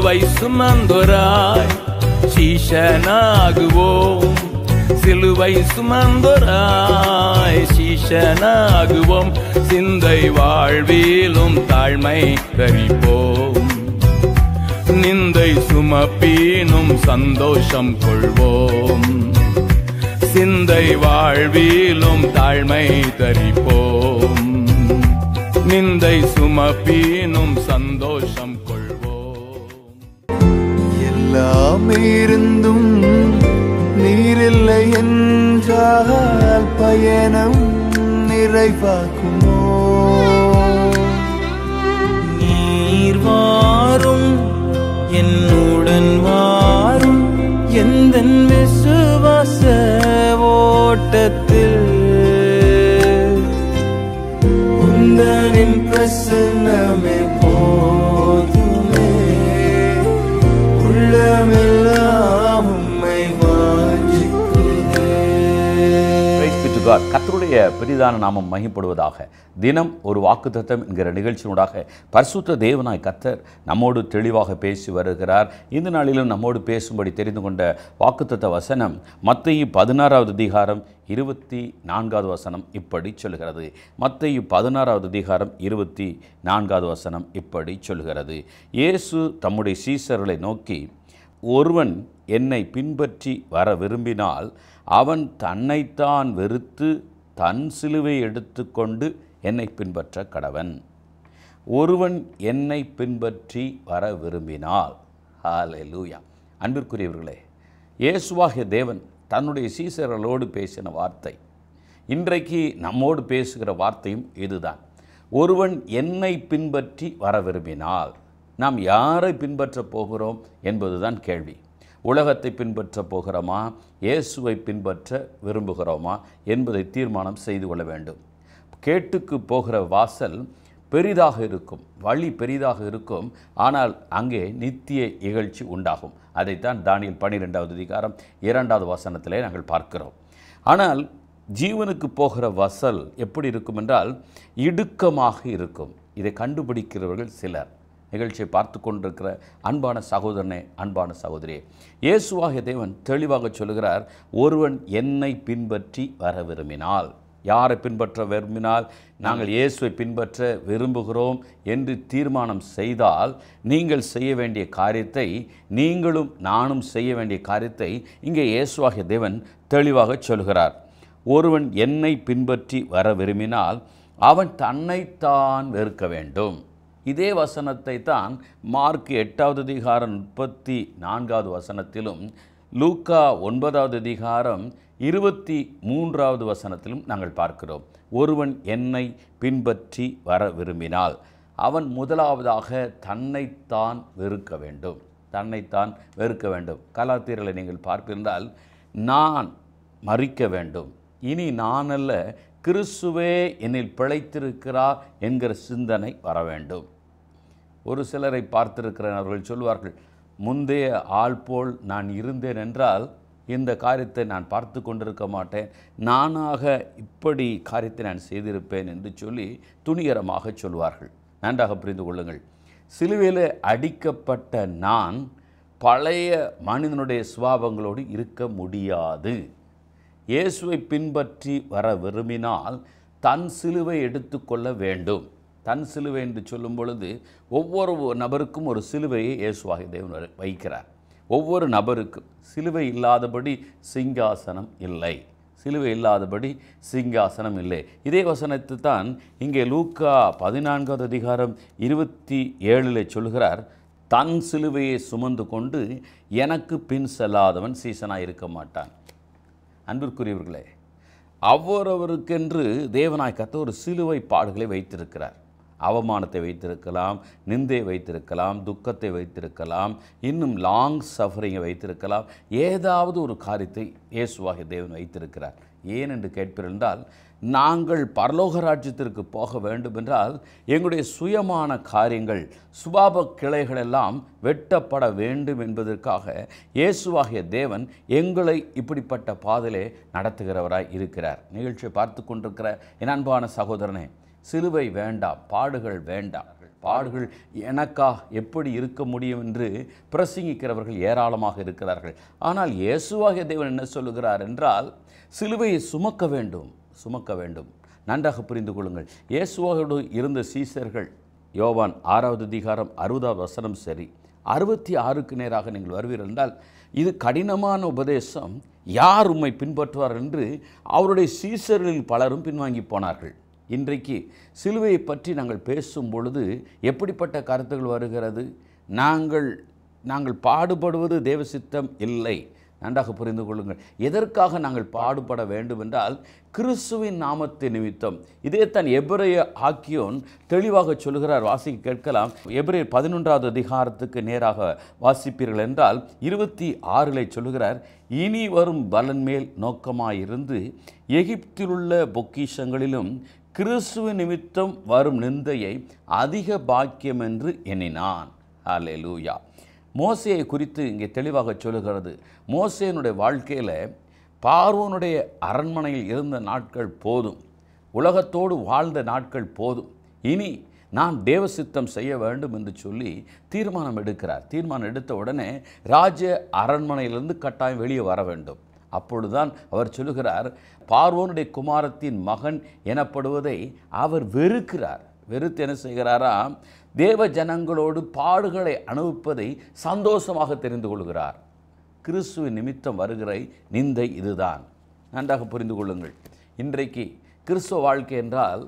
சிலுவை சுமந்தொராய் சீஷனாகுவோம் சிலுவை சுமந்தொராய் சீஷனாகுவோம் சிந்தை வாழ்விலும் தாழ்மை தரிப்போம் நிந்தை சுமப்பீனும் சந்தோஷம் கொள்வோம் சிந்தை வாழ்விலும் தாழ்மை தரிப்போம் நிந்தை சுமப்பீனும் சந்தோஷம் கொள்வோம் எல்லாம் இருந்தும் நீரில்லை என்றால் பயணம் நிறைவாக்குமோ நீர் வாரும் என்னுடன் வாரும் எந்த விசுவாச ஓட்டத்தில் உந்தனின் பிரசன்னமே போதுமே உள்ளமெல்லாம் உம்மை வாஞ்சிக்கிறேன் Praise be to God. கர்த்தருடைய பெரிதான நாமம் மகிப்படுவதாக தினம் ஒரு வாக்குத்தத்தம் என்கிற நிகழ்ச்சியினூடாக பரிசுத்த தேவனாய் கர்த்தர் நம்மோடு தெளிவாக பேசி வருகிறார் இந்த நாளிலும் நம்மோடு பேசும்படி தெரிந்து கொண்ட வாக்குத்தத்த வசனம் மத்தேயு பதினாறாவது அதிகாரம் இருபத்தி நான்காவது வசனம் இப்படி சொல்கிறது மத்தேயு பதினாறாவது அதிகாரம் இருபத்தி நான்காவது வசனம் இப்படி சொல்கிறது இயேசு தம்முடைய சீசர்களை நோக்கி ஒருவன் என்னை பின்பற்றி வர விரும்பினால் அவன் தன்னைத்தான் வெறுத்து தன் சிலுவை எடுத்துக்கொண்டு என்னை பின்பற்ற கடவன் ஒருவன் என்னை பின்பற்றி வர விரும்பினால் ஹalleluya அன்பிற்குரியவர்களே இயேசுவாகிய தேவன் தன்னுடைய சீசர்களோடு பேசின வார்த்தை இன்றைக்கு நம்மோடு பேசுகிற வார்த்தையும் இதுதான் ஒருவன் என்னை பின்பற்றி வர விரும்பினால் நாம் யாரை பின்பற்றப் போகிறோம் என்பதுதான் கேள்வி உலகத்தை பின்பற்ற போகிறோமா இயேசுவை பின்பற்ற விரும்புகிறோமா என்பதை தீர்மானம் செய்து கொள்ள வேண்டும் கேட்டுக்கு போகிற வாசல் பெரிதாக இருக்கும் வழி பெரிதாக இருக்கும் ஆனால் அங்கே நித்திய இகழ்ச்சி உண்டாகும் அதைத்தான் தானியல் பன்னிரெண்டாவது அதிகாரம் இரண்டாவது வசனத்திலே நாங்கள் பார்க்கிறோம் ஆனால் ஜீவனுக்கு போகிற வசல் எப்படி இருக்கும் என்றால் இடுக்கமாக இருக்கும் இதை கண்டுபிடிக்கிறவர்கள் சிலர் நிகழ்ச்சியை பார்த்து கொண்டிருக்கிற அன்பான சகோதரனே அன்பான சகோதரியே இயேசுவாகிய தேவன் தெளிவாக சொல்கிறார் ஒருவன் என்னை பின்பற்றி வர விரும்பினால் யாரை பின்பற்ற விரும்பினால் நாங்கள் இயேசுவை பின்பற்ற விரும்புகிறோம் என்று தீர்மானம் செய்தால் நீங்கள் செய்ய வேண்டிய காரியத்தை நீங்களும் நானும் செய்ய வேண்டிய காரியத்தை இங்கே இயேசுவாகிய தேவன் தெளிவாக சொல்கிறார் ஒருவன் என்னை பின்பற்றி வர விரும்பினால் அவன் தன்னைத்தான் வெறுக்க வேண்டும் இதே வசனத்தை தான் மார்க் எட்டாவது அதிகாரம் முப்பத்தி நான்காவது வசனத்திலும் லூக்கா ஒன்பதாவது அதிகாரம் இருபத்தி மூன்றாவது வசனத்திலும் நாங்கள் பார்க்கிறோம் ஒருவன் என்னை பின்பற்றி வர விரும்பினால் அவன் முதலாவதாக தன்னைத்தான் வெறுக்க வேண்டும் தன்னைத்தான் வெறுக்க வேண்டும் கலாத்தீரலை நீங்கள் பார்ப்பிருந்தால் நான் மறிக்க வேண்டும் இனி நான் அல்ல கிறிஸ்துவே என்னில் பிழைத்திருக்கிறார் என்கிற சிந்தனை வர வேண்டும் ஒரு சிலரை பார்த்திருக்கிறவர்கள் சொல்வார்கள் முந்தைய ஆள் போல் நான் இருந்தேன் என்றால் இந்த காரியத்தை நான் பார்த்து கொண்டிருக்க மாட்டேன் நானாக இப்படி காரியத்தை நான் செய்திருப்பேன் என்று சொல்லி துணிகரமாக சொல்வார்கள் நன்றாக புரிந்து கொள்ளுங்கள் சிலுவையில் அடிக்கப்பட்ட நான் பழைய மனிதனுடைய சுபாவங்களோடு இருக்க முடியாது இயேசுவை பின்பற்றி வர விரும்பினால் தன் சிலுவை எடுத்துக்கொள்ள வேண்டும் தன் சிலுவை என்று சொல்லும் பொழுது ஒவ்வொரு நபருக்கும் ஒரு சிலுவையை இயேசுவாக தேவன் வைக்கிறார் ஒவ்வொரு நபருக்கும் சிலுவை இல்லாதபடி சிங்காசனம் இல்லை சிலுவை இல்லாதபடி சிங்காசனம் இல்லை இதே வசனத்தை தான் இங்கே லூக்கா பதினான்காவது அதிகாரம் இருபத்தி ஏழில் சொல்கிறார் தன் சிலுவையை சுமந்து கொண்டு எனக்கு பின் செல்லாதவன் சீசனாக இருக்க மாட்டான் அன்பிற்குரியவர்களே அவரவருக்கென்று தேவனாய் கத்த ஒரு சிலுவை பாடுகளை வைத்திருக்கிறார் அவமானத்தை வைத்திருக்கலாம் நிந்தை வைத்திருக்கலாம் துக்கத்தை வைத்திருக்கலாம் இன்னும் லாங் சஃபரிங்கை வைத்திருக்கலாம் ஏதாவது ஒரு காரியத்தை இயேசுவாகிய தேவன் வைத்திருக்கிறார் ஏன் என்று கேட்பிருந்தால் நாங்கள் பரலோக ராஜ்யத்திற்கு போக வேண்டுமென்றால் எங்களுடைய சுயமான காரியங்கள் சுபாப கிளைகள் எல்லாம் வெட்டப்பட வேண்டும் என்பதற்காக இயேசுவாகிய தேவன் எங்களை இப்படிப்பட்ட பாதையிலே நடத்துகிறவராய் இருக்கிறார் நிகழ்ச்சியை பார்த்து கொண்டிருக்கிற என் அன்பான சகோதரனே சிலுவை வேண்டாம் பாடுகள் வேண்டாம் பாடுகள் எனக்கா எப்படி இருக்க முடியும் என்று பிரசங்கிக்கிறவர்கள் ஏராளமாக இருக்கிறார்கள் ஆனால் இயேசுவாகிய தேவன் என்ன சொல்லுகிறார் என்றால் சிலுவையை சுமக்க வேண்டும் சுமக்க வேண்டும் நன்றாக புரிந்து கொள்ளுங்கள் இயேசுவோடு இருந்த சீசர்கள் யோவான் ஆறாவது அதிகாரம் அறுபதாவது வசனம் சரி அறுபத்தி ஆறுக்கு நேராக நீங்கள் வருவீர்கள் என்றால் இது கடினமான உபதேசம் யார் உம்மை பின்பற்றுவார் என்று அவருடைய சீசர்களில் பலரும் பின்வாங்கி போனார்கள் இன்றைக்கு சிலுவையை பற்றி நாங்கள் பேசும் பொழுது எப்படிப்பட்ட கருத்துகள் வருகிறது நாங்கள் நாங்கள் பாடுபடுவது தேவசித்தம் இல்லை நன்றாக புரிந்து கொள்ளுங்கள் எதற்காக நாங்கள் பாடுபட வேண்டும் என்றால் கிறிஸ்துவின் நாமத்தை நிமித்தம் இதைத்தான் எபிரேய ஆக்கியோன் தெளிவாக சொல்கிறார் வாசிக்க கேட்கலாம் எபிரேயர் பதினொன்றாவது அதிகாரத்துக்கு நேராக வாசிப்பீர்கள் என்றால் இருபத்தி ஆறில் சொல்லுகிறார் இனி வரும் பலன் மேல் நோக்கமாயிருந்து எகிப்திலுள்ள பொக்கிஷங்களிலும் கிறிஸ்துவ நிமித்தம் வரும் நிந்தையை அதிக பாக்கியம் என்று எண்ணினான் ஹalleluya மோசையை குறித்து இங்கே தெளிவாக சொல்லுகிறது மோசேனுடைய வாழ்க்கையில் பார்வோனுடைய அரண்மனையில் இருந்த நாட்கள் போதும் உலகத்தோடு வாழ்ந்த நாட்கள் போதும் இனி நான் தேவசித்தம் செய்ய வேண்டும் என்று சொல்லி தீர்மானம் எடுக்கிறார் தீர்மானம் எடுத்த உடனே ராஜ அரண்மனையிலிருந்து கட்டாயம் வெளியே வர வேண்டும் அப்பொழுதுதான் அவர் சொல்லுகிறார் பார்வோனுடைய குமாரத்தின் மகன் எனப்படுவதை அவர் வெறுக்கிறார் வெறுத்து என்ன செய்கிறாரா தேவ ஜனங்களோடு பாடுகளை அனுபவிப்பதை சந்தோஷமாக தெரிந்து கொள்கிறார் கிறிஸ்துவின் நிமித்தம் வருகிற நிந்தை இதுதான் நன்றாக புரிந்து கொள்ளுங்கள் இன்றைக்கு கிறிஸ்துவ வாழ்க்கை என்றால்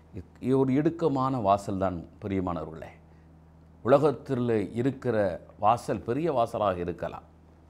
இ- ஒரு இடுக்கமான வாசல் தான் பிரியமானவர்களே உலகத்தில் இருக்கிற வாசல் பெரிய வாசலாக இருக்கலாம்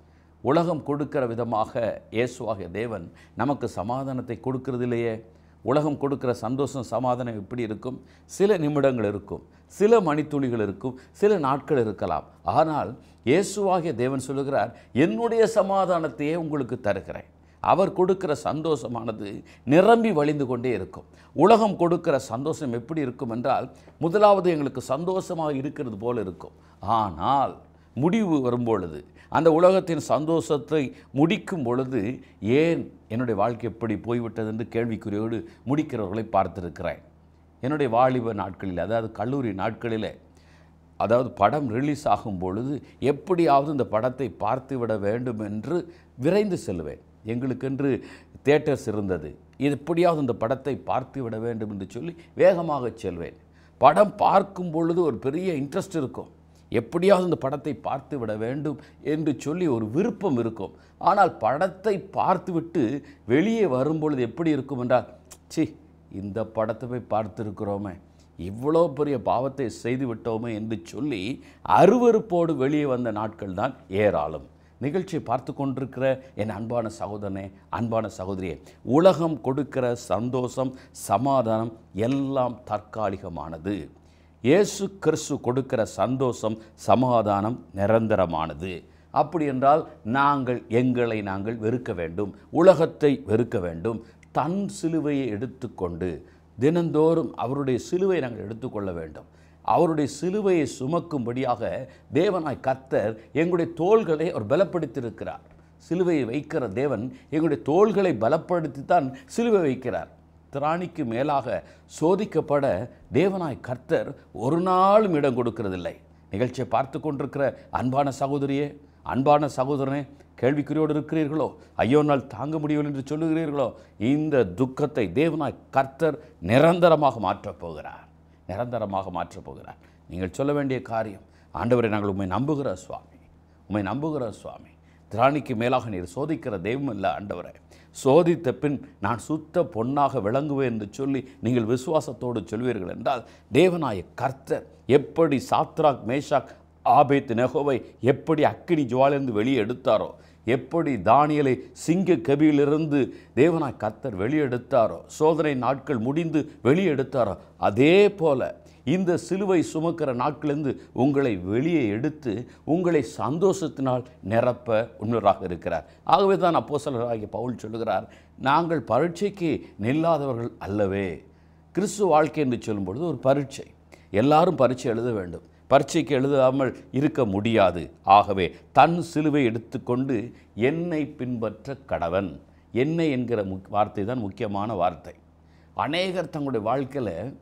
உலகம் கொடுக்கிற விதமாக இயேசுவாகிய தேவன் நமக்கு சமாதானத்தை கொடுக்கறதில்லையே உலகம் கொடுக்கிற சந்தோஷம் சமாதானம் எப்படி இருக்கும் சில நிமிடங்கள் இருக்கும் சில மணித்துளிகள் இருக்கும் சில நாட்கள் இருக்கலாம் ஆனால் இயேசுவாகிய தேவன் சொல்லுகிறார் என்னுடைய சமாதானத்தையே உங்களுக்கு தருகிறேன் அவர் கொடுக்கிற சந்தோஷமானது நிரம்பி வழிந்து கொண்டே இருக்கும் உலகம் கொடுக்கிற சந்தோஷம் எப்படி இருக்கும் என்றால் முதலாவது எங்களுக்கு சந்தோஷமாக இருக்கிறது போல இருக்கும் ஆனால் முடிவு வரும்பொழுது அந்த உலகத்தின் சந்தோஷத்தை முடிக்கும் பொழுது ஏன் என்னுடைய வாழ்க்கை எப்படி போய்விட்டது என்று கேள்விக்குறியோடு முடிக்கிறவர்களை பார்த்திருக்கிறேன் என்னுடைய வாலிப நாட்களில் அதாவது கல்லூரி நாட்களில் அதாவது படம் ரிலீஸ் ஆகும் பொழுது எப்படியாவது இந்த படத்தை பார்த்து விட வேண்டும் என்று விரைந்து செல்வேன் எங்களுக்கென்று தேட்டர்ஸ் இருந்தது இது எப்படியாவது இந்த படத்தை பார்த்து விட வேண்டும் என்று சொல்லி வேகமாக செல்வேன் படம் பார்க்கும் பொழுது ஒரு பெரிய இன்ட்ரெஸ்ட் இருக்கும் எப்படியாவது இந்த படத்தை பார்த்து விட வேண்டும் என்று சொல்லி ஒரு விருப்பம் இருக்கும் ஆனால் படத்தை பார்த்துவிட்டு வெளியே வரும்பொழுது எப்படி இருக்கும் என்றால் சி இந்த படத்தை போய் பார்த்துருக்கிறோமே இவ்வளோ பெரிய பாவத்தை செய்து விட்டோமே என்று சொல்லி அருவருப்போடு வெளியே வந்த நாட்கள் தான் ஏராளம் நிகழ்ச்சியை பார்த்து கொண்டிருக்கிற என் அன்பான சகோதரனே அன்பான சகோதரியே உலகம் கொடுக்கிற சந்தோஷம் சமாதானம் எல்லாம் தற்காலிகமானது இயேசு கிறிஸ்து கொடுக்கிற சந்தோஷம் சமாதானம் நிரந்தரமானது அப்படி என்றால் நாங்கள் எங்களை நாங்கள் வெறுக்க வேண்டும் உலகத்தை வெறுக்க வேண்டும் தன் சிலுவையை எடுத்துக்கொண்டு தினந்தோறும் அவருடைய சிலுவை நாங்கள் எடுத்துக்கொள்ள வேண்டும் அவருடைய சிலுவையை சுமக்கும்படியாக தேவனாய் கர்த்தர் எங்களுடைய தோள்களை அவர் பலப்படுத்தியிருக்கிறார் சிலுவையை வைக்கிற தேவன் எங்களுடைய தோள்களை பலப்படுத்தி தான் சிலுவை வைக்கிறார் திராணிக்கு மேலாக சோதிக்கப்பட தேவனாய் கர்த்தர் ஒரு நாளும் இடம் கொடுக்கிறதில்லை நிகழ்ச்சியை பார்த்து கொண்டிருக்கிற அன்பான சகோதரியே அன்பான சகோதரனே கேள்விக்குறியோடு இருக்கிறீர்களோ ஐயோ நாள் தாங்க முடியவில்லை என்று சொல்லுகிறீர்களோ இந்த துக்கத்தை தேவனாய் கர்த்தர் நிரந்தரமாக மாற்றப் போகிறார் நிரந்தரமாக மாற்றப் போகிறார் நீங்கள் சொல்ல வேண்டிய காரியம் ஆண்டவரை நாங்கள் உண்மை நம்புகிற சுவாமி உம்மை நம்புகிற சுவாமி திராணிக்கு மேலாக நீர் சோதிக்கிற தெய்வம் இல்லை ஆண்டவரே சோதித்த பின் நான் சுத்த பொன்னாக விளங்குவேன் என்று சொல்லி நீங்கள் விசுவாசத்தோடு சொல்வீர்கள் என்றால் தேவனாய கர்த்தர் எப்படி சாத்ராக் மேஷாக் ஆபேத் நெகோவை எப்படி அக்கினி ஜுவாலிருந்து வெளியே எடுத்தாரோ எப்படி தானியலை சிங்க கபியிலிருந்து தேவனாய் கர்த்தர் வெளியெடுத்தாரோ சோதனை நாட்கள் முடிந்து வெளியெடுத்தாரோ அதே போல இந்த சிலுவை சுமக்கிற நாட்களிலிருந்து உங்களை வெளியே எடுத்து உங்களை சந்தோஷத்தினால் நிரப்ப உண்மையாக இருக்கிறார் ஆகவே தான் அப்போஸ்தலராகிய பவுல் சொல்லுகிறார் நாங்கள் பரீட்சைக்கு நில்லாதவர்கள் அல்லவே கிறிஸ்து வாழ்க்கை என்று சொல்லும் பொழுது ஒரு பரீட்சை எல்லாரும் பரீட்சை எழுத வேண்டும் பரீட்சைக்கு எழுதாமல் இருக்க முடியாது ஆகவே தன் சிலுவை எடுத்துக்கொண்டு என்னை பின்பற்ற கடவன் என்னை என்கிற முக் வார்த்தை தான் முக்கியமான வார்த்தை அநேகர் தங்களுடைய வாழ்க்கையில்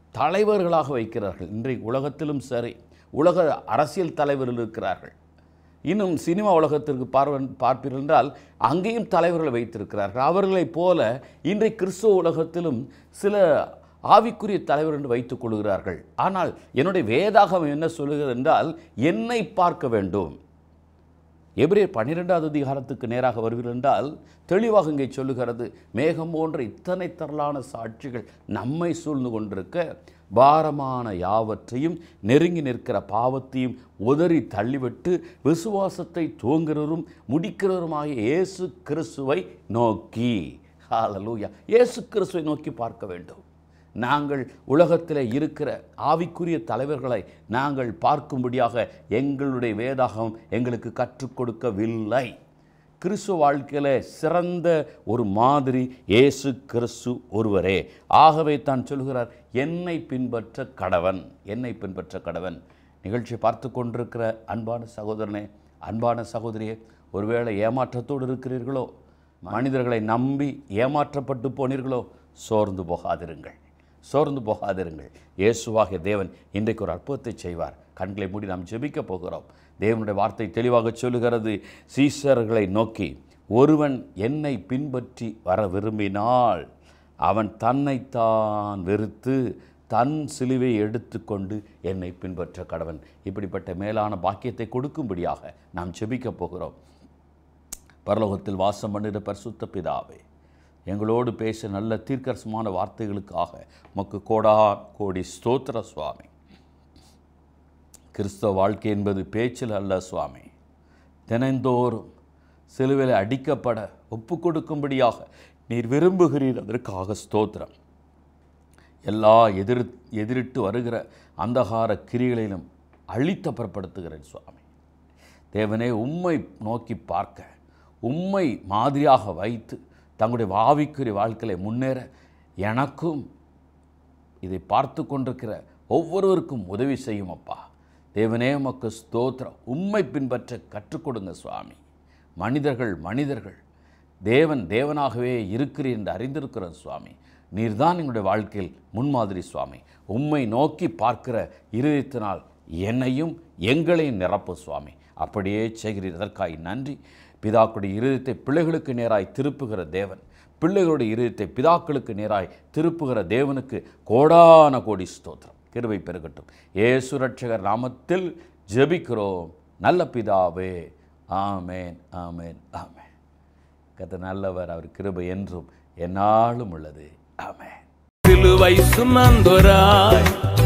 தலைவர்களாக வைக்கிறார்கள் இன்றைக்கு உலகத்திலும் சரி உலக அரசியல் தலைவர்கள் இருக்கிறார்கள் இன்னும் சினிமா உலகத்திற்கு பார்வன் பார்ப்பீர்கள் என்றால் அங்கேயும் தலைவர்களை வைத்திருக்கிறார்கள் அவர்களைப் போல இன்றைக்கு கிறிஸ்துவ உலகத்திலும் சில ஆவிக்குரிய தலைவர் என்று வைத்துக் கொள்கிறார்கள் ஆனால் என்னுடைய வேதாகம் என்ன சொல்லுகிறது என்றால் என்னை பார்க்க வேண்டும் எபிரேயர் பன்னிரெண்டாவது அதிகாரத்துக்கு நேராக வருவீர்கள் என்றால் தெளிவாக இங்கே சொல்லுகிறது மேகம் போன்ற இத்தனை திரளான சாட்சிகள் நம்மை சூழ்ந்து கொண்டிருக்க பாரமான யாவற்றையும் நெருங்கி நிற்கிற பாவத்தையும் உதறி தள்ளிவிட்டு விசுவாசத்தை தூங்குகிறவரும் முடிக்கிறவருமாகிய இயேசு கிறிஸ்துவை நோக்கி ஹalleluya இயேசு கிறிஸ்துவை நோக்கி பார்க்க வேண்டும் நாங்கள் உலகத்தில் இருக்கிற ஆவிக்குரிய தலைவர்களை நாங்கள் பார்க்கும்படியாக எங்களுடைய வேதாகம் எங்களுக்கு கற்றுக் கொடுக்கவில்லை கிறிஸ்துவ வாழ்க்கையில் சிறந்த ஒரு மாதிரி இயேசு கிறிஸ்து ஒருவரே ஆகவே தான் சொல்கிறார் என்னை பின்பற்ற கடவன் என்னை பின்பற்ற கடவன் நிகழ்ச்சி பார்த்து கொண்டிருக்கிற அன்பான சகோதரனே அன்பான சகோதரியே ஒருவேளை ஏமாற்றத்தோடு இருக்கிறீர்களோ மனிதர்களை நம்பி ஏமாற்றப்பட்டு போனீர்களோ சோர்ந்து போகாதிருங்கள் சோர்ந்து போகாதிருங்கள் இயேசுவாகிய தேவன் இன்றைக்கு ஒரு அற்புதத்தை செய்வார் கண்களை மூடி நாம் ஜெபிக்க போகிறோம் தேவனுடைய வார்த்தை தெளிவாக சொல்லுகிறது சீசர்களை நோக்கி ஒருவன் என்னை பின்பற்றி வர விரும்பினால் அவன் தன்னைத்தான் வெறுத்து தன் சிலுவை எடுத்துக்கொண்டு என்னை பின்பற்ற கடவன் இப்படிப்பட்ட மேலான பாக்கியத்தை கொடுக்கும்படியாக நாம் ஜெபிக்க போகிறோம் பரலோகத்தில் வாசம் பண்ணுகிற பரிசுத்த பிதாவே எங்களோடு பேச நல்ல தீர்க்கரசமான வார்த்தைகளுக்காக மக்கு கோடா கோடி ஸ்தோத்திர சுவாமி கிறிஸ்தவ வாழ்க்கை என்பது பேச்சில் அல்ல சுவாமி தினந்தோறும் சிலுவையில் அடிக்கப்பட ஒப்பு கொடுக்கும்படியாக நீர் விரும்புகிறீர் அதற்காக ஸ்தோத்திரம் எல்லா எதிர் எதிரிட்டு வருகிற அந்தகார கிரிகளிலும் அழித்த புறப்படுத்துகிறேன் சுவாமி தேவனே உம்மை நோக்கி பார்க்க உம்மை மாதிரியாக வைத்து தங்களுடைய ஆவிக்குரிய வாழ்க்கையை முன்னேற எனக்கும் இதை பார்த்து கொண்டிருக்கிற ஒவ்வொருவருக்கும் உதவி செய்யும் அப்பா தேவனே உமக்கு ஸ்தோத்திரம் உம்மை பின்பற்ற கற்றுக் கொடுங்க சுவாமி மனிதர்கள் மனிதர்கள் தேவன் தேவனாகவே இருக்கிறீர் என்று அறிந்திருக்கிறோம் சுவாமி நீர்தான் எங்களுடைய வாழ்க்கையில் முன்மாதிரி சுவாமி உம்மை நோக்கி பார்க்கிற இருதயத்தினால் என்னையும் எங்களையும் நிரப்பு சுவாமி அப்படியே செய்கிறீர் இதற்காய் நன்றி பிதாக்களுடைய இருதயத்தை பிள்ளைகளுக்கு நேராய் திருப்புகிற தேவன் பிள்ளைகளுடைய இருதயத்தை பிதாக்களுக்கு நேராய் திருப்புகிற தேவனுக்கு கோடான கோடி ஸ்தோத்திரம் கிருபை பெருகட்டும் ஏசு ரட்சகர் நாமத்தில் ஜெபிக்கிறோம் நல்ல பிதாவே ஆமேன் ஆமேன் ஆமேன் கத்த நல்லவர் அவர் கிருபை என்றும் என்னாலும் உள்ளது ஆமேன் சிலுவை சுமந்தொராய்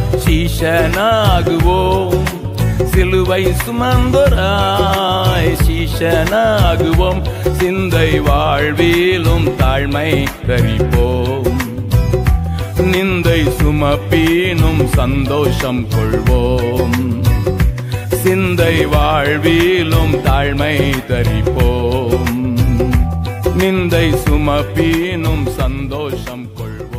சீஷனாகுவோம் சிலுவை சுமந்தொராய் சீஷனாகுவோம் சிந்தை வாழ்விலும் தாழ்மை தரிப்போம் நிந்தை சுமப்பீனும் சந்தோஷம் கொள்வோம் சிந்தை வாழ்விலும் தாழ்மை தரிப்போம் நிந்தை சுமப்பீனும் சந்தோஷம் கொள்வோம்